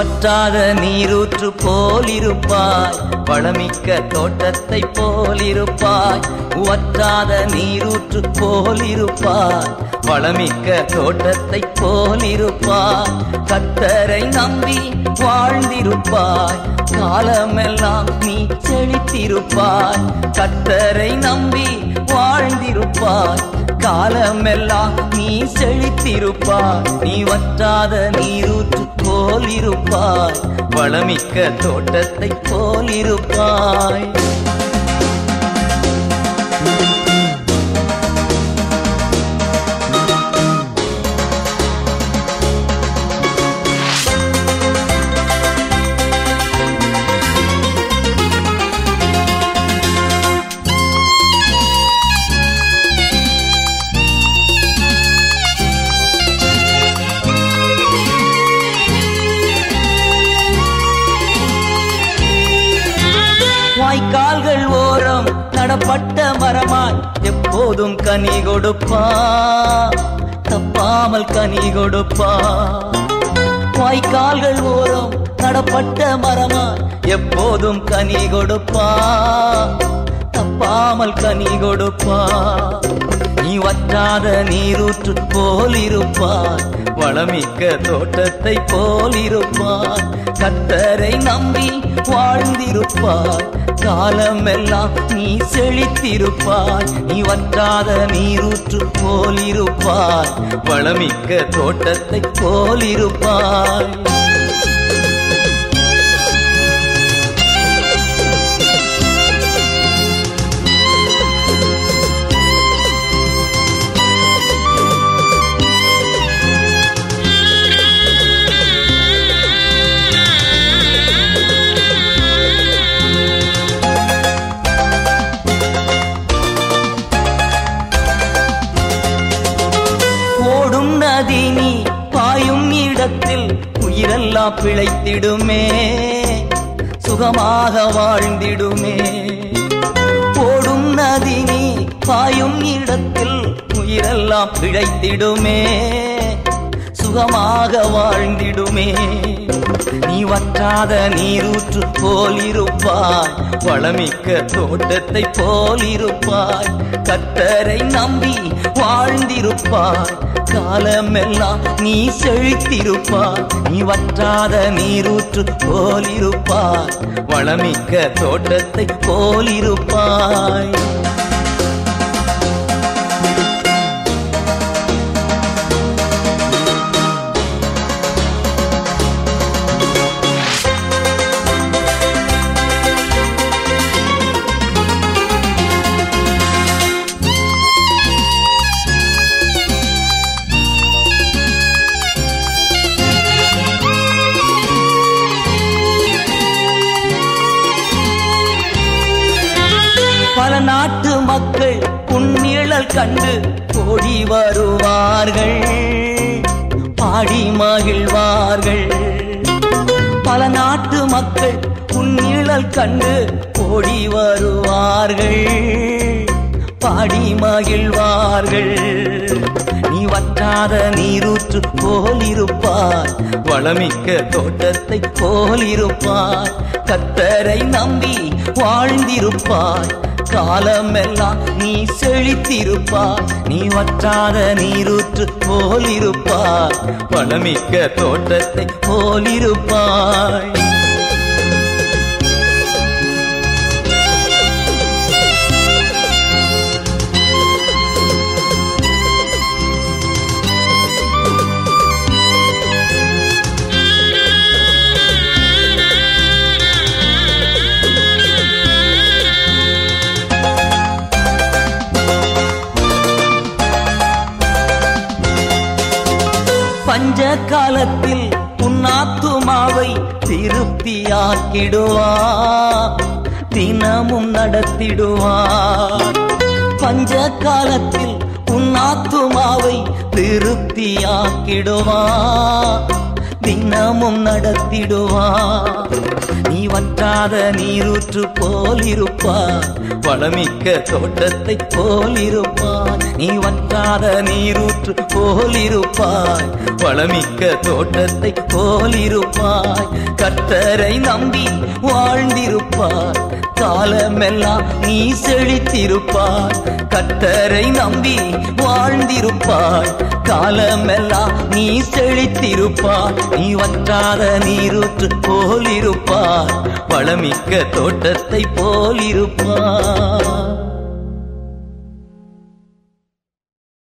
வற்றாத நீரூற்று போலிருப்பாய் வளமிக்க தோட்டத்தை போலிருப்பாய் வற்றாத நீரூற்று போலிருப்பாய் வளமிக்க தோட்டத்தை போலிருப்பாய் கத்தரை நம்பி வாழ்ந்திருப்பாய் காலமெல்லாம் நீ செழித்திருப்பாய் கத்தரை நம்பி வாழ்ந்திருப்பாய் காலமெல்லாம் நீ செழித்திருப்பாய் நீ வற்றாத நீரூற்று போலிருப்பாய் வளமிக்க தோட்டத்தை போலிருப்பாய் வாய்க்கால்கள் ஓரம் நடப்பட்ட மரமாய் எப்போதும் கனி கொடுப்பா தப்பாமல் கனி கொடுப்பா வாய்க்கால்கள் ஓரம் நடப்பட்ட மரமாய் எப்போதும் கனி கொடுப்பா தப்பாமல் கனி கொடுப்பா நீ வற்றாத நீரூற்று போலிருப்பாய் வளமிக்க தோட்டத்தை போலிருப்பாய் கத்தரை நம்பி வாழ்ந்திருப்பாய் காலமெல்லாம் நீ செழித்திருப்பாய் நீ வற்றாத நீரூற்று போலிருப்பாய் வளமிக்க தோட்டத்தை போலிருப்பாய் ஓடும் நதி நீ பாயும் இடத்தில் உயிரெல்லாம் பிழைத்திடுமே சுகமாக வாழ்ந்திடுமே ஓடும் நதி நீ பாயும் இடத்தில் உயிரெல்லாம் பிழைத்திடுமே சுகமாக வாழ்ந்திடுமே நீ வற்றாத நீரூற்று போலிருப்பாய் வளமிக்க தோட்டத்தை போலிருப்பாய் கத்தரை நம்பி வாழ்ந்திருப்பாய் காலமெல்லாம் நீ செழித்திருப்பாய் நீ வற்றாத நீரூற்று போலிருப்பாய் வளமிக்க தோட்டத்தை போலிருப்பாய் பல நாட்டு மக்கள் உன்னிழல் கண்டு ஓடி வருவார்கள் பாடி மகிழ்வார்கள் பல நாட்டு மக்கள் உன்னிழல் கண்டு ஓடி வருவார்கள் பாடி மகிழ்வார்கள் நீ வற்றாத நீரூற்று போலிருப்பாய் வளமிக்க தோட்டத்தை போலிருப்பாய் கத்தரை நம்பி வாழ்ந்திருப்பாய் காலமெல்லாம் நீ செழித்திருப்பாய் நீ வற்றாத நீரூற்று போலிருப்பாய் வளமிக்க தோட்டத்தை போலிருப்பாய் பஞ்ச காலத்தில் உன்னாத்துமாவை திருப்தியாக்கிடுவார் தினமும் நடத்திடுவார் பஞ்ச காலத்தில் உன்னாத்துமாவை திருப்தியாக்கிடுவார் தினமும் நடத்திடுவார் நீ வற்றாத நீரூற்று போலிருப்பார் வளமிக்க தோட்டத்தை போலிருப்பார் நீ வற்றாத நீரூற்று போலிருப்பாய் வளமிக்க தோட்டத்தை போலிருப்பாய் கர்த்தரை நம்பி வாழ்ந்திருப்பார் காலமெல்லாம் நீ செழித்திருப்பாய் கர்த்தரை நம்பி வாழ்ந்திருப்பாய் காலமெல்லாம் நீ செழித்திருப்பாய் நீ வற்றாத நீரூற்று போலிருப்பாய் வளமிக்க தோட்டத்தை போலிருப்பாய்